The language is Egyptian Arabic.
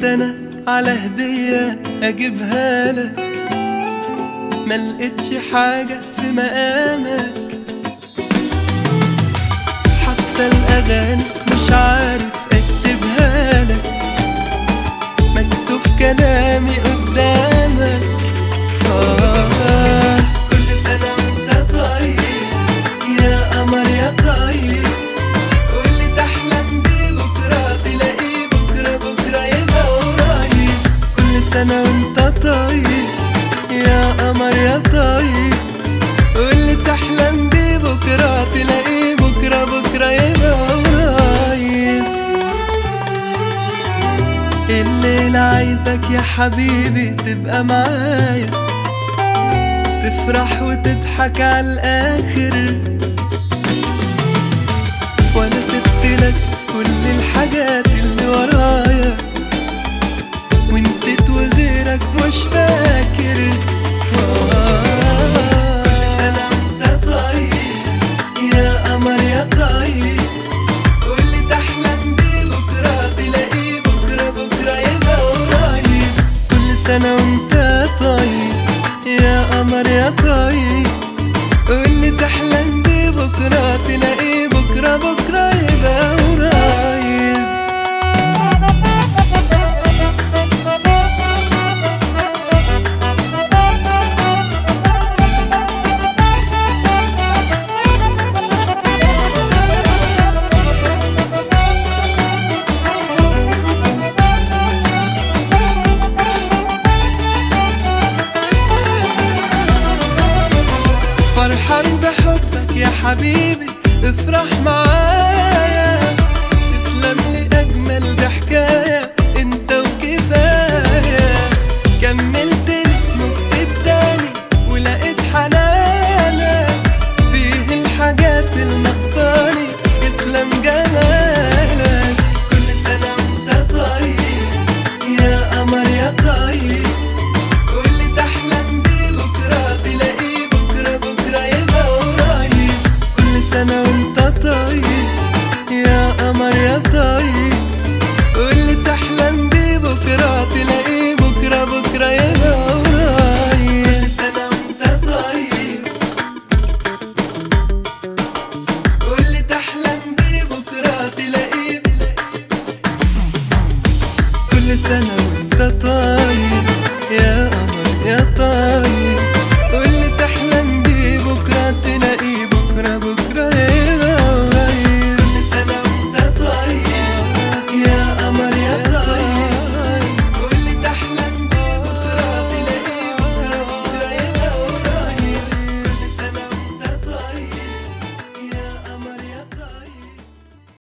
انا على هدية اجيبها لك ملقتش حاجة في مقامك حتى الاغاني مش عارف اكتبها لك مكسوف كلامي قدامك آه كل سنة وانت طيب يا قمر يا طيب قولي تحلم بيه بكرة تلاقيه بكرة بكرة يبقى قريب كل سنة وانت طيب يا قمر يا طيب قولي تحلم بيه بكرة تلاقيه بكرة بكرة يبقى قريب الليلة عايزك يا حبيبي تبقى معايا تفرح وتضحك على الآخر وانا سبت لك كل الحاجات اللي ورايا ونسيت وغيرك مش فاكر آه. كل سنة وانت طيب يا قمر يا طيب قولي تحلم بيه بكرة تلاقيه بكرة بكرة يبقى قريب كل سنة وانت طيب يا قمر يا طيب قولي تحلم بيه بكرة تلاقيه بكرة بكرة يبقى قريب فرحان بحبك يا حبيبي افرح معايا تسلم لي اجمل ضحكايه انت وكفايه كملت لي نص التاني ولقيت حنانك بيه الحاجات الناقصاني يسلم جمالك كل سنه وانت طيب يا قمر يا طيب قولي تحلم بيه بكرة تلاقيه بكرة بكرة يبقى قريب كل سنة وانت طيب يا قمر يا طيب قولي تحلم بيه بكرة تلاقيه بكرة بكرة يبقى قريب كل سنة وانت طيب قولي تحلم بيه بكرة تلاقيه كل سنة